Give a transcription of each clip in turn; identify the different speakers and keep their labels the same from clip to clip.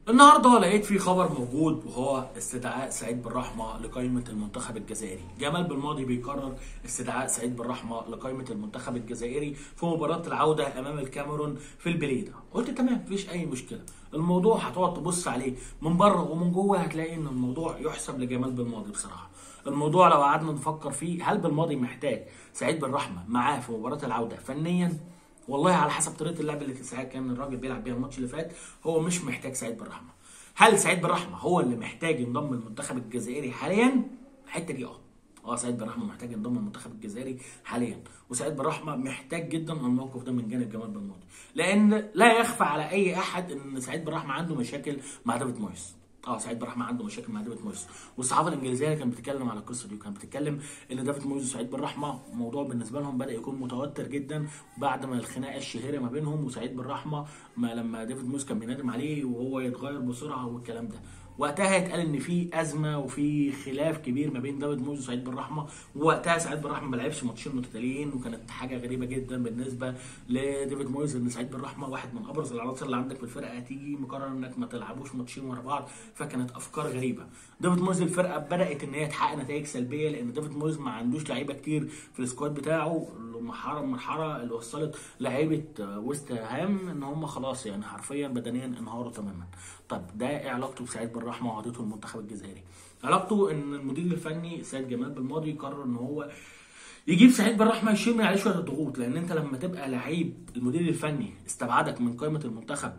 Speaker 1: النهارده لقيت في خبر موجود وهو استدعاء سعيد بالرحمه لقائمه المنتخب الجزائري، جمال بالماضي بيقرر استدعاء سعيد بالرحمه لقائمه المنتخب الجزائري في مباراه العوده امام الكاميرون في البليده، قلت تمام مفيش اي مشكله، الموضوع هتقعد تبص عليه من بره ومن جوه هتلاقي ان الموضوع يحسب لجمال بالماضي بصراحه. الموضوع لو قعدنا نفكر فيه هل بالماضي محتاج سعيد بالرحمه معاه في مباراه العوده فنيا والله على حسب طريقه اللعب اللي ساعات كان الراجل بيلعب بيها الماتش اللي فات هو مش محتاج سعيد بالرحمه هل سعيد بالرحمه هو اللي محتاج ينضم المنتخب الجزائري حاليا الحته دي اه اه سعيد بالرحمه محتاج ينضم المنتخب الجزائري حاليا وسعيد بالرحمه محتاج جدا الموقف ده من جانب جمال بالماضي لان لا يخفى على اي احد ان سعيد بالرحمه عنده مشاكل مع دافيد مويس اه سعيد بالرحمه عنده مشاكل مع دافيد مويس والصحافه الانجليزيه كانت بتتكلم على القصه دي وكانت بتتكلم ان دافيد مويس وسعيد بالرحمه موضوع بالنسبه لهم بدا يكون متوتر جدا بعد ما الخناقه الشهيره ما بينهم وسعيد بالرحمه ما لما دافيد مويس كان بينادم عليه وهو يتغير بسرعه والكلام ده وقتها اتقال ان في ازمه وفي خلاف كبير ما بين دافيد مويس وسعيد بالرحمه ووقتها سعيد بالرحمه ما لعبش ماتشين متتاليين وكانت حاجه غريبه جدا بالنسبه لدافيد مويس ان سعيد بالرحمه واحد من ابرز العناصر اللي عندك في الفرقه هتيجي مقرر انك ما تلعبوش ماتشين ورا بعض فكانت افكار غريبه دافيد مويس الفرقه بدات ان هي تحقق نتائج سلبيه لان دافيد مويس ما عندوش لعيبه كتير في السكواد بتاعه المرحله المرحله اللي وصلت لعيبه ويست هام ان هم خلاص يعني حرفيا بدنيا انهاروا تماما طب ده ايه علاقته بسعيد بالرحمه وعودته المنتخب الجزائري علاقته ان المدير الفني سيد جمال بالماضي قرر ان هو يجيب سعيد بالرحمه يشيل من عليه شويه الضغوط لان انت لما تبقى لعيب المدير الفني استبعدك من قائمه المنتخب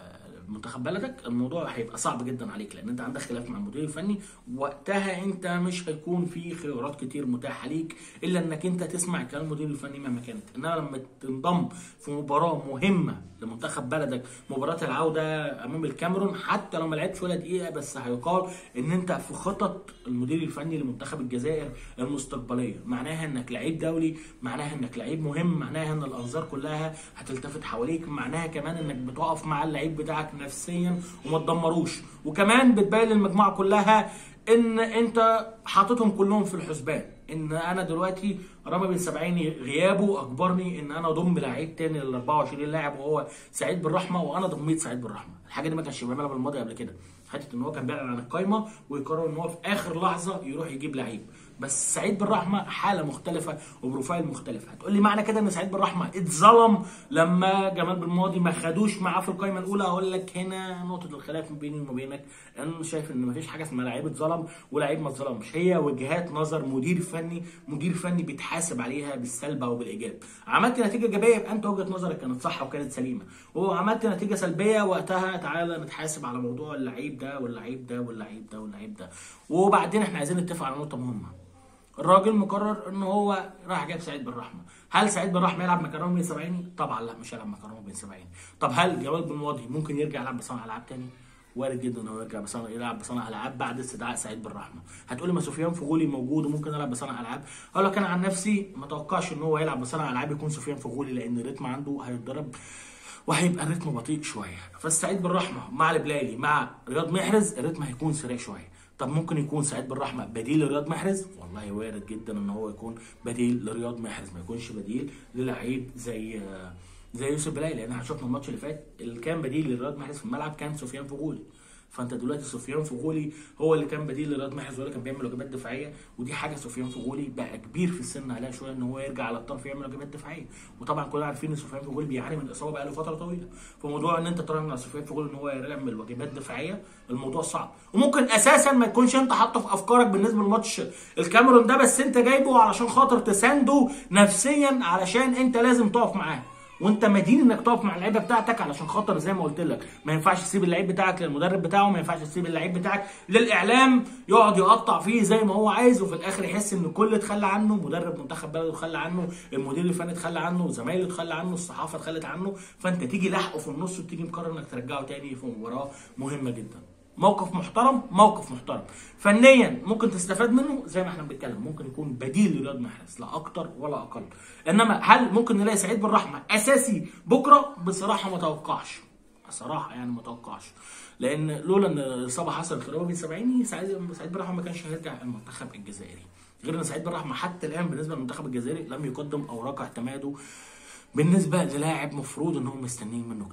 Speaker 1: منتخب بلدك الموضوع هيبقى صعب جدا عليك لان انت عندك خلاف مع المدير الفني وقتها انت مش هيكون في خيارات كتير متاحه ليك الا انك انت تسمع كلام المدير الفني مهما كانت انما لما تنضم في مباراه مهمه لمنتخب بلدك مباراه العوده امام الكاميرون حتى لو ما لعبتش ولا دقيقه بس هيقال ان انت في خطط المدير الفني لمنتخب الجزائر المستقبليه معناها انك لعيب دولي معناها انك لعيب مهم معناها ان الانظار كلها هتلتفت حواليك معناها كمان انك بتقف مع اللعيب بتاعك نفسيا وما تدمروش وكمان بتبين للمجموعه كلها ان انت حاططهم كلهم في الحسبان ان انا دلوقتي رامي بن سبعيني غيابه اجبرني ان انا اضم لعيب تاني لل 24 لاعب وهو سعيد بالرحمه وانا ضميت سعيد بالرحمه الحاجه دي ما كانش بيعملها بالماضي قبل كده حته ان هو كان بيعلن عن القايمه ويقرر ان هو في اخر لحظه يروح يجيب لعيب بس سعيد بالرحمه حاله مختلفه وبروفايل مختلف هتقول لي معنى كده ان سعيد بالرحمه اتظلم لما جمال بالماضي ما خدوش معاه في القائمه الاولى اقول لك هنا نقطه الخلاف ما بيني وما بينك انا شايف ان مفيش حاجه اسمها لعيب اتظلم ولعيب ما اتظلمش هي وجهات نظر مدير فني مدير فني بيتحاسب عليها بالسلب او بالايجاب عملت نتيجه ايجابيه يبقى انت وجهه نظرك كانت صح وكانت سليمه وعملت نتيجه سلبيه وقتها تعالى نتحاسب على موضوع اللعيب ده واللعيب ده واللعيب ده واللعيب ده وبعدين احنا عايزين نتفق على نقطه مهمه الراجل مقرر ان هو راح جاب سعيد بالرحمه هل سعيد بالرحمه يلعب مكان رامي بن سبعيني طبعا لا مش هيلعب مكان رامي بن سبعيني طب هل جمال بالماضي ممكن يرجع يلعب بصانع العاب تاني وارد جدا ان هو يرجع بصنع يلعب بصنع العاب بعد استدعاء سعيد بالرحمه هتقولي ما سفيان فغولي موجود وممكن يلعب بصنع العاب اقول لك انا عن نفسي ما اتوقعش ان هو يلعب بصنع العاب يكون سفيان فغولي لان الريتم عنده هيتضرب وهيبقى الريتم بطيء شويه فالسعيد بالرحمه مع البلالي مع رياض محرز الريتم هيكون سريع شويه طب ممكن يكون سعيد بالرحمه بديل لرياض محرز والله وارد جدا ان هو يكون بديل لرياض محرز ما يكونش بديل للعيب زي زي يوسف بلاي لان احنا شفنا الماتش اللي فات اللي كان بديل لرياض محرز في الملعب كان سفيان فغولي فانت دلوقتي سفيان فغولي هو اللي كان بديل لرياض محرز هو اللي كان بيعمل واجبات دفاعيه ودي حاجه سفيان فغولي بقى كبير في السن عليها شويه ان هو يرجع على الطرف يعمل واجبات دفاعيه وطبعا كلنا عارفين ان سفيان فغولي بيعاني من الاصابه بقى له فتره طويله فموضوع ان انت تراهن على سفيان فغولي ان هو يعمل واجبات دفاعيه الموضوع صعب وممكن اساسا ما يكونش انت حاطه في افكارك بالنسبه لماتش الكاميرون ده بس انت جايبه علشان خاطر تسانده نفسيا علشان انت لازم تقف معاه وانت مدين انك تقف مع اللعيبه بتاعتك علشان خاطر زي ما قلت لك ما ينفعش تسيب اللعيب بتاعك للمدرب بتاعه ما ينفعش تسيب اللعيب بتاعك للاعلام يقعد يقطع فيه زي ما هو عايز وفي الاخر يحس ان الكل اتخلى عنه مدرب منتخب بلده اتخلى عنه المدير الفني اتخلى عنه زمايله اتخلى عنه الصحافه اتخلت عنه فانت تيجي لاحقه في النص وتيجي مقرر انك ترجعه تاني في مباراه مهمه جدا موقف محترم موقف محترم فنيا ممكن تستفاد منه زي ما احنا بنتكلم ممكن يكون بديل لرياض محرز لا اكتر ولا اقل انما هل ممكن نلاقي سعيد بالرحمه اساسي بكره بصراحه ما اتوقعش بصراحه يعني ما اتوقعش لان لولا ان الاصابه حصلت لرامي بن سبعيني سعيد سعيد بالرحمه ما كانش هيرجع المنتخب الجزائري غير ان سعيد بالرحمه حتى الان بالنسبه للمنتخب الجزائري لم يقدم اوراق اعتماده بالنسبه للاعب مفروض ان هم مستنيين منه كتير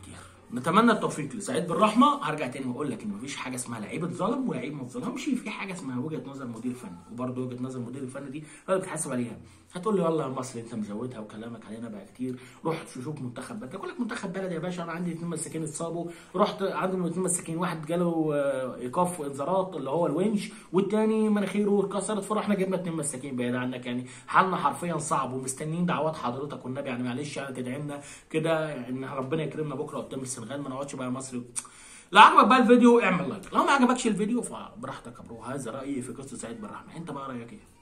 Speaker 1: نتمنى التوفيق لسعيد بالرحمه هرجع تاني واقول لك ان مفيش حاجه اسمها لعيب اتظلم ولعيب ما اتظلمش في حاجه اسمها وجهه نظر مدير فني وبرده وجهه نظر مدير الفني دي هو اللي بتحاسب عليها هتقول لي والله يا مصري انت مزودها وكلامك علينا بقى كتير روح تشوف منتخب بلد اقول لك منتخب بلد يا باشا انا عندي اثنين مساكين اتصابوا رحت عندهم اثنين مساكين واحد جاله آه، ايقاف وانذارات اللي هو الونش والتاني مناخيره اتكسرت فرحنا جبنا اثنين مساكين بعيد عنك يعني حالنا حرفيا صعب ومستنيين دعوات حضرتك والنبي يعني معلش يعني تدعمنا كده ان ربنا يكرمنا بكره قدام السنغال ما نقعدش بقى يا مصري لو عجبك بقى الفيديو اعمل لايك لو ما عجبكش الفيديو فبراحتك يا برو هذا رايي في قصه سعيد بالرحمه انت بقى رايك ايه